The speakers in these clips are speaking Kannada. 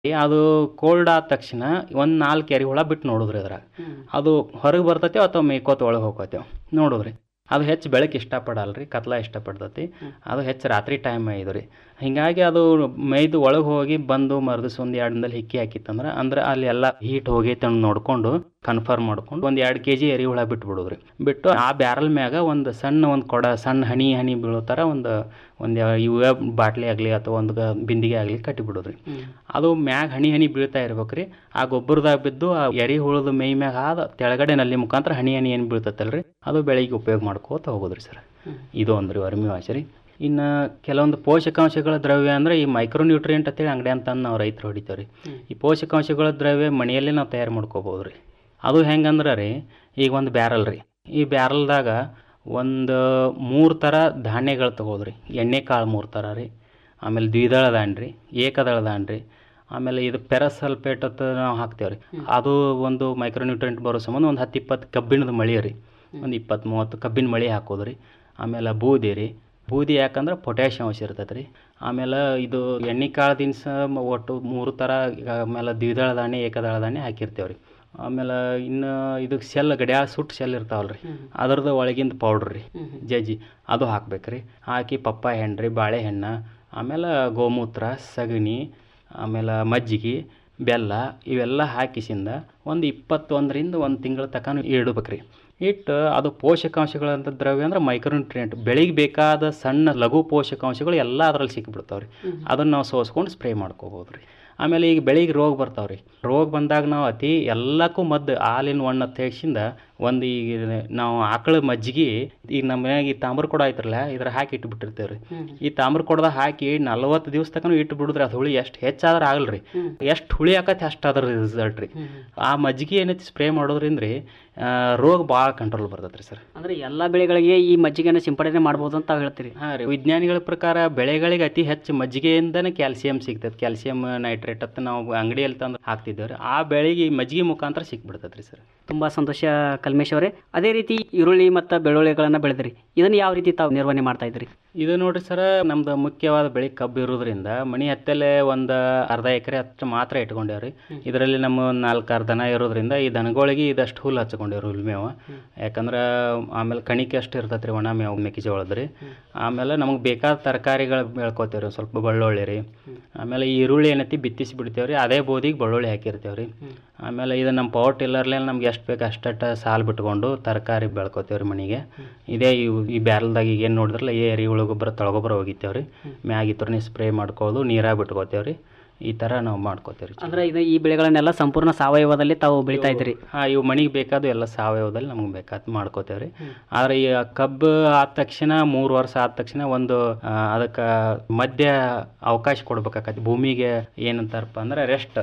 ಅದು ಕೋಲ್ಡ್ ಆದ ತಕ್ಷಣ ಒಂದು ನಾಲ್ಕು ಎರಿಹುಳ ಬಿಟ್ಟು ನೋಡಿದ್ರಿ ಅದ್ರಾಗ ಅದು ಹೊರಗೆ ಬರ್ತೈತೆ ಅಥವಾ ಮೇಯ್ಕೋತ ಒಳಗೆ ಹೋಗ್ಕೋತೇವೆ ನೋಡಿದ್ರಿ ಅದು ಹೆಚ್ಚು ಬೆಳಕು ಇಷ್ಟಪಡಲ್ಲ ಕತ್ಲ ಇಷ್ಟಪಡ್ತೈತಿ ಅದು ಹೆಚ್ಚು ರಾತ್ರಿ ಟೈಮ್ ಇದು ರೀ ಹೀಗಾಗಿ ಅದು ಮೇಯ್ದು ಒಳಗೆ ಹೋಗಿ ಬಂದು ಮರದಿಸ್ ಒಂದು ಎರಡು ದಿನದಲ್ಲಿ ಹಿಕ್ಕಿ ಹಾಕಿತ್ತಂದ್ರೆ ಅಂದ್ರೆ ಅಲ್ಲಿ ಎಲ್ಲ ಹೀಟ್ ಹೋಗೈತೆ ಅಂತ ನೋಡ್ಕೊಂಡು ಕನ್ಫರ್ಮ್ ಮಾಡ್ಕೊಂಡು ಒಂದು ಎರಡು ಕೆ ಜಿ ಎರಿಹುಳ ಬಿಟ್ಟು ಬಿಡೋದ್ರಿ ಬಿಟ್ಟು ಆ ಬ್ಯಾರಲ್ ಮ್ಯಾಗ ಒಂದು ಸಣ್ಣ ಒಂದು ಕೊಡ ಸಣ್ಣ ಹನಿ ಹನಿ ಬೀಳೋ ಥರ ಒಂದು ಒಂದು ಇವ ಬಾಟ್ಲಿ ಆಗಲಿ ಅಥವಾ ಒಂದು ಗ- ಬಿಂದಿಗೆ ಆಗಲಿ ಕಟ್ಟಿ ಬಿಡೋದ್ರಿ ಅದು ಮ್ಯಾಗ ಹನಿ ಹನಿ ಬೀಳ್ತಾ ಇರ್ಬೇಕು ರೀ ಆ ಗೊಬ್ಬರದಾಗ ಬಿದ್ದು ಆ ಎರಿಹುಳದ ಮೈ ಮ್ಯಾಗ ಆದ ತೆಳಗಡೆ ನಲ್ಲಿ ಮುಖಾಂತರ ಹನಿ ಹನಿ ಏನು ಬೀಳ್ತೈತಲ್ರಿ ಅದು ಬೆಳಿಗ್ಗೆ ಉಪಯೋಗ ಮಾಡ್ಕೋತ ಹೋಗೋದ್ರಿ ಸರ್ ಇದು ಒಂದು ರೀ ವರ್ಮಿ ವಾಶ್ ರೀ ಇನ್ನು ಕೆಲವೊಂದು ಪೋಷಕಾಂಶಗಳ ದ್ರವ್ಯ ಅಂದರೆ ಈ ಮೈಕ್ರೋ ನ್ಯೂಟ್ರಿಯೆಂಟ್ ಅಂತೇಳಿ ಅಂಗಡಿ ಅಂತ ನಾವು ರೈತರು ಹೊಡಿತೇವೆ ರೀ ಈ ಪೋಷಕಾಂಶಗಳ ದ್ರವ್ಯ ಮನೆಯಲ್ಲೇ ನಾವು ತಯಾರು ಮಾಡ್ಕೋಬೋದು ರೀ ಅದು ಹೆಂಗಂದ್ರೆ ರೀ ಈಗ ಒಂದು ಬ್ಯಾರಲ್ ರೀ ಈ ಬ್ಯಾರಲ್ದಾಗ ಒಂದು ಮೂರು ಥರ ಧಾನ್ಯಗಳು ತಗೋದ್ರಿ ಎಣ್ಣೆ ಕಾಳು ಮೂರು ಥರ ರೀ ಆಮೇಲೆ ದ್ವಿದಳ ಧಾನ್ಯ ರೀ ಏಕದಳ ಧಾನ್ಯ ರೀ ಆಮೇಲೆ ಇದು ಪೆರಸಲ್ಪೇಟ್ ಅಂತ ನಾವು ಹಾಕ್ತೇವೆ ರೀ ಅದು ಒಂದು ಮೈಕ್ರೋ ನ್ಯೂಟ್ರಿಯೆಂಟ್ ಬರೋ ಸಂಬಂಧ ಒಂದು ಹತ್ತು ಇಪ್ಪತ್ತು ಕಬ್ಬಿಣದ ಮಳಿ ರೀ ಒಂದು ಇಪ್ಪತ್ತು ಮೂವತ್ತು ಕಬ್ಬಿನ ಮಳಿ ಹಾಕೋದು ರೀ ಆಮೇಲೆ ಬೂದಿ ರೀ ಬೂದಿ ಯಾಕಂದ್ರೆ ಪೊಟ್ಯಾಷಿಯಂ ಅಂಶ ಇರ್ತೈತೆ ರೀ ಆಮೇಲೆ ಇದು ಎಣ್ಣೆ ಕಾಳು ದಿನಸ ಒಟ್ಟು ಮೂರು ಥರ ಈಗ ಆಮೇಲೆ ದ್ವಿದಳ ಧಾನ್ಯ ಏಕದಳ ಧಾನ್ಯ ಹಾಕಿರ್ತೇವೆ ರೀ ಆಮೇಲೆ ಇನ್ನು ಇದಕ್ಕೆ ಸೆಲ್ ಗಡಿಯಾಳ ಸುಟ್ಟು ಸೆಲ್ ಇರ್ತಾವಲ್ಲ ರೀ ಅದ್ರದ್ದು ಒಳಗಿಂದ ಪೌಡ್ರ್ ರೀ ಜಜ್ಜಿ ಅದು ಹಾಕ್ಬೇಕು ರೀ ಹಾಕಿ ಪಪ್ಪಾಯ ಹಣ್ಣು ರೀ ಬಾಳೆಹಣ್ಣು ಆಮೇಲೆ ಗೋಮೂತ್ರ ಸಗಣಿ ಆಮೇಲೆ ಮಜ್ಜಿಗೆ ಬೆಲ್ಲ ಇವೆಲ್ಲ ಹಾಕಿಸಿಂದ ಒಂದು ಇಪ್ಪತ್ತೊಂದರಿಂದ ಒಂದು ತಿಂಗಳ ತನಕ ಇಡ್ಬೇಕು ರೀ ಇಟ್ಟು ಅದು ಪೋಷಕಾಂಶಗಳಂತ ದ್ರವ್ಯ ಅಂದ್ರೆ ಮೈಕ್ರೋನ್ಯೂಟ್ರಿಯೆಂಟ್ ಬೆಳಿಗ್ಗೆ ಬೇಕಾದ ಸಣ್ಣ ಲಘು ಪೋಷಕಾಂಶಗಳು ಎಲ್ಲ ಅದರಲ್ಲಿ ಸಿಕ್ಬಿಡ್ತಾವೆ ರೀ ಅದನ್ನು ನಾವು ಸೋಸ್ಕೊಂಡು ಸ್ಪ್ರೇ ಮಾಡ್ಕೋಬೋದು ರೀ ಆಮೇಲೆ ಈಗ ಬೆಳಿಗ್ಗೆ ರೋಗ ಬರ್ತಾವೆ ರೀ ರೋಗ ಬಂದಾಗ ನಾವು ಅತಿ ಎಲ್ಲಕ್ಕೂ ಮದ್ದು ಹಾಲಿನ ಒಣ್ಣ ತೆಗ್ಸಿಂದ ಒಂದು ಈಗ ನಾವು ಆಕಳ ಮಜ್ಜಿಗೆ ಈಗ ನಮ್ಮ ಮನ್ಯಾಗ ಈ ತಾಮ್ರ ಕೊಡ ಐತ್ರಲ್ಲ ಇದ್ರ ಹಾಕಿ ಇಟ್ಬಿಟ್ಟಿರ್ತೇವೆ ರೀ ಈ ತಾಮ್ರ ಕೊಡದಾಗ ಹಾಕಿ ನಲ್ವತ್ತು ದಿವಸ ತನಕ ಇಟ್ಟು ಬಿಡುದ್ರಿ ಅದು ಹುಳಿ ಎಷ್ಟು ಹೆಚ್ಚಾದ್ರೆ ಆಗಲ್ಲ ರೀ ಎಷ್ಟು ಹುಳಿ ಆಕತಿ ಅಷ್ಟು ಅದ್ರ ರಿಸಲ್ಟ್ ರೀ ಆ ಮಜ್ಜಿಗೆ ಏನೈತಿ ಸ್ಪ್ರೇ ಮಾಡೋದ್ರಿಂದ ರೀ ಆ, ರೋಗ ಭಾಳ ಕಂಟ್ರೋಲ್ ಬರ್ತೈತೆ ರೀ ಸರ್ ಅಂದ್ರೆ ಎಲ್ಲ ಬೆಳೆಗಳಿಗೆ ಈ ಮಜ್ಜಿಗೆನ ಸಿಂಪಡಣೆ ಮಾಡ್ಬೋದು ಅಂತ ತಾವು ಹೇಳ್ತೀರಿ ಹಾಂ ರೀ ವಿಜ್ಞಾನಿಗಳ ಪ್ರಕಾರ ಬೆಳೆಗಳಿಗೆ ಅತಿ ಹೆಚ್ಚು ಮಜ್ಜಿಗೆಯಿಂದನೇ ಕ್ಯಾಲ್ಸಿಯಂ ಸಿಗ್ತೈತೆ ಕ್ಯಾಲ್ಸಿಯಂ ನೈಟ್ರೇಟ್ ಅಂತ ನಾವು ಅಂಗಡಿಯಲ್ಲಿ ತಂದು ಹಾಕ್ತಿದ್ದೇವೆ ರೀ ಆ ಬೆಳೆಗೆ ಈ ಮಜ್ಜಿಗೆ ಮುಖಾಂತರ ಸಿಕ್ಬಿಡ್ತೈತೆ ರೀ ಸರ್ ತುಂಬಾ ಸಂತೋಷ ಕಲ್ಮೇಶ್ ಅವರೇ ಅದೇ ರೀತಿ ಈರುಳ್ಳಿ ಮತ್ತು ಬೆಳ್ಳುಳ್ಳಿಗಳನ್ನ ಬೆಳೆದ್ರಿ ಇದನ್ನ ಯಾವ ರೀತಿ ತಾವು ನಿರ್ವಹಣೆ ಮಾಡ್ತಾ ಇದ್ರಿ ಇದು ನೋಡ್ರಿ ಸರ್ ನಮ್ದು ಮುಖ್ಯವಾದ ಬೆಳೆ ಕಬ್ಬು ಇರೋದ್ರಿಂದ ಮನೆ ಹತ್ತಲೇ ಒಂದು ಅರ್ಧ ಎಕರೆ ಅಷ್ಟು ಮಾತ್ರ ಇಟ್ಕೊಂಡೇವ್ರಿ ಇದರಲ್ಲಿ ನಮ್ಮ ನಾಲ್ಕಾರು ದನ ಇರೋದ್ರಿಂದ ಈ ದನಗಳಿಗೆ ಇದಷ್ಟು ಹುಲ್ಲು ಹಚ್ಕೊಂಡೇವ್ರಿ ಹುಲ್ ಮೇವು ಯಾಕಂದ್ರೆ ಆಮೇಲೆ ಕಣಿಕೆ ಅಷ್ಟು ಇರ್ತೈತೆ ರೀ ಒಣ ಮೇವು ಮೆಕ್ಕೆಜೋಳದ ರೀ ಆಮೇಲೆ ನಮಗೆ ಬೇಕಾದ ತರಕಾರಿಗಳು ಬೆಳ್ಕೊತೇವೆ ರೀ ಸ್ವಲ್ಪ ಬೆಳ್ಳುಳ್ಳಿ ರೀ ಆಮೇಲೆ ಈ ಈರುಳ್ಳಿ ಏನೈತಿ ಬಿತ್ತಿಸಿ ಬಿಡ್ತೇವೆ ರೀ ಅದೇ ಬೋದಿಗೆ ಬೆಳ್ಳುಳ್ಳಿ ಹಾಕಿರ್ತೇವೆ ರೀ ಆಮೇಲೆ ಇದು ನಮ್ಮ ಪವರ್ ಟಿಲ್ಲರ್ಲೆ ನಮ್ಗೆ ಎಷ್ಟು ಬೇಕು ಅಷ್ಟಟ್ಟು ಸಾಲು ಬಿಟ್ಕೊಂಡು ತರಕಾರಿ ಬೆಳ್ಕೊತೇವೆ ರೀ ಮನೆಗೆ ಇದೇ ಇವು ಈ ಬ್ಯಾರಲ್ದಾಗ ಈಗ ಏನು ನೋಡಿದ್ರಲ್ಲ ಈ ಎರೆಹುಳು ಗೊಬ್ಬರ ತಳಗೊಬ್ಬರ ಹೋಗಿತ್ತೇವೆ ರೀ ಮ್ಯಾಗ ಇತ್ರನೇ ಸ್ಪ್ರೇ ಮಾಡ್ಕೊಳ್ಳೋದು ನೀರಾಗ ಬಿಟ್ಕೋತೇವೆ ರೀ ಈ ಥರ ನಾವು ಮಾಡ್ಕೋತೇವೆ ರೀ ಅಂದ್ರೆ ಇದು ಈ ಬೆಳೆಗಳನ್ನೆಲ್ಲ ಸಂಪೂರ್ಣ ಸಾವಯವದಲ್ಲಿ ತಾವು ಬೆಳಿತಾ ಇದ್ರಿ ಹಾಂ ಇವು ಮನೆಗೆ ಬೇಕಾದ ಎಲ್ಲ ಸಾವಯವದಲ್ಲಿ ನಮ್ಗೆ ಬೇಕಾದ ಮಾಡ್ಕೋತೇವೆ ರೀ ಆದ್ರೆ ಈ ಕಬ್ಬು ಆದ ತಕ್ಷಣ ಮೂರು ವರ್ಷ ಆದ ತಕ್ಷಣ ಒಂದು ಅದಕ್ಕೆ ಮಧ್ಯ ಅವಕಾಶ ಕೊಡ್ಬೇಕಾಕತಿ ಭೂಮಿಗೆ ಏನಂತಾರಪ್ಪ ಅಂದ್ರೆ ರೆಸ್ಟ್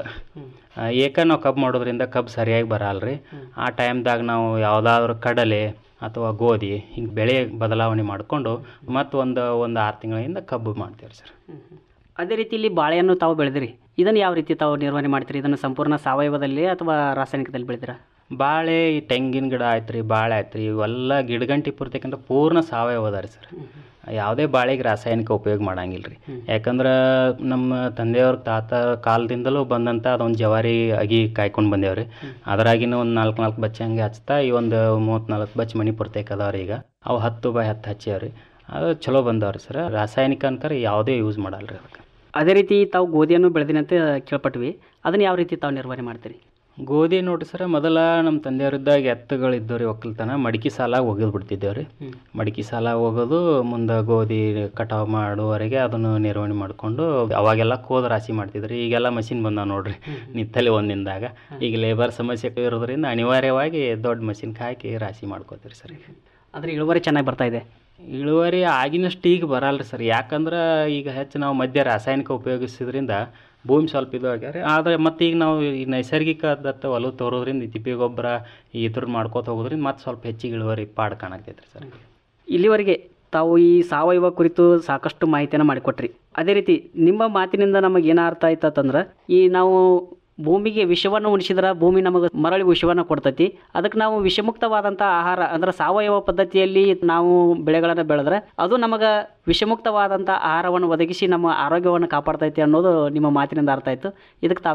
ಏಕ ನಾವು ಕಬ್ಬು ಮಾಡೋದ್ರಿಂದ ಕಬ್ಬು ಸರಿಯಾಗಿ ಬರಲ್ಲ ರೀ ಆ ಟೈಮ್ದಾಗ ನಾವು ಯಾವುದಾದ್ರೂ ಕಡಲೆ ಅಥವಾ ಗೋಧಿ ಹಿಂಗೆ ಬೆಳೆ ಬದಲಾವಣೆ ಮಾಡಿಕೊಂಡು ಮತ್ತು ಒಂದು ಒಂದು ಆರು ತಿಂಗಳಿಂದ ಕಬ್ಬು ಮಾಡ್ತೇವೆ ಸರ್ ಅದೇ ರೀತಿ ಇಲ್ಲಿ ಬಾಳೆಯನ್ನು ತಾವು ಬೆಳೆದಿರಿ ಇದನ್ನು ಯಾವ ರೀತಿ ತಾವು ನಿರ್ವಹಣೆ ಮಾಡ್ತೀರಿ ಇದನ್ನು ಸಂಪೂರ್ಣ ಸಾವಯವದಲ್ಲಿ ಅಥವಾ ರಾಸಾಯನಿಕದಲ್ಲಿ ಬೆಳೆದಿರಾ ಬಾಳೆ ಈ ತೆಂಗಿನ ಗಿಡ ಆಯ್ತು ರೀ ಬಾಳೆ ಆಯ್ತು ರೀ ಇವೆಲ್ಲ ಗಿಡಗಂಟಿ ಪೂರ್ತಕ್ಕಂಥ ಪೂರ್ಣ ಸಾವಯವ ಅದ ರೀ ಸರ್ ಯಾವುದೇ ಬಾಳೆಗೆ ರಾಸಾಯನಿಕ ಉಪಯೋಗ ಮಾಡಂಗಿಲ್ಲ ರೀ ಯಾಕಂದ್ರೆ ನಮ್ಮ ತಂದೆಯವ್ರ ತಾತ ಕಾಲದಿಂದಲೂ ಬಂದಂಥ ಅದೊಂದು ಜವಾರಿ ಅಗಿ ಕಾಯ್ಕೊಂಡು ಬಂದೇವ್ರಿ ಅದರಾಗಿನ ಒಂದು ನಾಲ್ಕು ನಾಲ್ಕು ಬಚ್ಚ ಹಂಗೆ ಹಚ್ತಾ ಈ ಒಂದು ಮೂವತ್ತು ನಾಲ್ಕು ಬಚ್ಚ ಮಣಿ ಪೂರ್ತೈಕ ಅದಾವ್ರಿ ಈಗ ಅವು ಹತ್ತು ಬೈ ಹತ್ತು ಹಚ್ಚ್ಯಾವ್ರಿ ಅದು ಚಲೋ ಬಂದವ್ರಿ ಸರ್ ರಾಸಾಯನಿಕ ಅನ್ಕರ ಯಾವುದೇ ಯೂಸ್ ಮಾಡಲ್ಲ ರೀ ಅದಕ್ಕೆ ಅದೇ ರೀತಿ ತಾವು ಗೋಧಿಯನ್ನು ಬೆಳೆದಿನಿ ಅಂತ ಕೇಳ್ಪಟ್ವಿ ಅದನ್ನು ಯಾವ ರೀತಿ ತಾವು ನಿರ್ವಹಣೆ ಮಾಡ್ತೀರಿ ಗೋಧಿ ನೋಡ್ರಿ ಸರ್ ಮೊದಲ ನಮ್ಮ ತಂದೆಯವರಿದ್ದಾಗ ಎತ್ತುಗಳಿದ್ದು ರೀ ಒಕ್ಕಲ್ತನ ಮಡಿಕೆ ಸಾಲ ಒಗೆದು ಬಿಡ್ತಿದ್ದೇವೆ ರೀ ಮಡಿಕೆ ಸಾಲ ಹೋಗೋದು ಮುಂದೆ ಗೋಧಿ ಕಟಾವು ಮಾಡುವವರೆಗೆ ಅದನ್ನು ನಿರ್ವಹಣೆ ಮಾಡಿಕೊಂಡು ಅವಾಗೆಲ್ಲ ಕೋದ ರಾಶಿ ಮಾಡ್ತಿದ್ರಿ ಈಗೆಲ್ಲ ಮಷಿನ್ ಬಂದಾವ ನೋಡ್ರಿ ನಿತ್ತಲ್ಲಿ ಒಂದಿಂದಾಗ ಈಗ ಲೇಬರ್ ಸಮಸ್ಯೆ ಇರೋದ್ರಿಂದ ಅನಿವಾರ್ಯವಾಗಿ ದೊಡ್ಡ ಮಷಿನ್ ಹಾಕಿ ರಾಶಿ ಮಾಡ್ಕೋತೀರಿ ಸರ್ ಆದರೆ ಇಳುವರಿ ಚೆನ್ನಾಗಿ ಬರ್ತಾ ಇದೆ ಇಳುವರಿ ಆಗಿನಷ್ಟು ಈಗ ಬರಲ್ಲ ರೀ ಸರ್ ಯಾಕಂದ್ರೆ ಈಗ ಹೆಚ್ಚು ನಾವು ಮಧ್ಯ ರಾಸಾಯನಿಕ ಉಪಯೋಗಿಸಿದ್ರಿಂದ ಭೂಮಿ ಸ್ವಲ್ಪ ಇದು ಆಗ್ಯಾರ ಆದರೆ ಮತ್ತೆ ಈಗ ನಾವು ಈ ನೈಸರ್ಗಿಕ ದತ್ತ ಹೊಲ ತೋರೋದ್ರಿಂದ ಈ ತಿಪ್ಪೆ ಗೊಬ್ಬರ ಈ ಥರದ್ದು ಮಾಡ್ಕೋತ ಹೋಗೋದ್ರಿಂದ ಮತ್ತೆ ಸ್ವಲ್ಪ ಹೆಚ್ಚಿಗೆ ಇಳುವರಿ ಪಾಡ್ ಕಾಣಾಕೈತೆ ರೀ ಸರ್ ಇಲ್ಲಿವರೆಗೆ ತಾವು ಈ ಸಾವಯವ ಕುರಿತು ಸಾಕಷ್ಟು ಮಾಹಿತಿಯನ್ನು ಮಾಡಿಕೊಟ್ರಿ ಅದೇ ರೀತಿ ನಿಮ್ಮ ಮಾತಿನಿಂದ ನಮಗೆ ಏನು ಅರ್ಥ ಆಯ್ತು ಅಂತಂದ್ರೆ ಈ ನಾವು ಭೂಮಿಗೆ ವಿಷವನ್ನು ಉಣಿಸಿದ್ರೆ ಭೂಮಿ ನಮಗೆ ಮರಳಿ ವಿಷವನ್ನು ಕೊಡ್ತೈತಿ ಅದಕ್ಕೆ ನಾವು ವಿಷಮುಕ್ತವಾದಂಥ ಆಹಾರ ಅಂದ್ರೆ ಸಾವಯವ ಪದ್ಧತಿಯಲ್ಲಿ ನಾವು ಬೆಳೆಗಳನ್ನು ಬೆಳೆದ್ರೆ ಅದು ನಮಗೆ ವಿಷಮುಕ್ತವಾದಂಥ ಆಹಾರವನ್ನು ಒದಗಿಸಿ ನಮ್ಮ ಆರೋಗ್ಯವನ್ನು ಕಾಪಾಡ್ತೈತಿ ಅನ್ನೋದು ನಿಮ್ಮ ಮಾತಿನಿಂದ ಅರ್ಥ ಆಯಿತು ಇದಕ್ಕೆ ತಾವು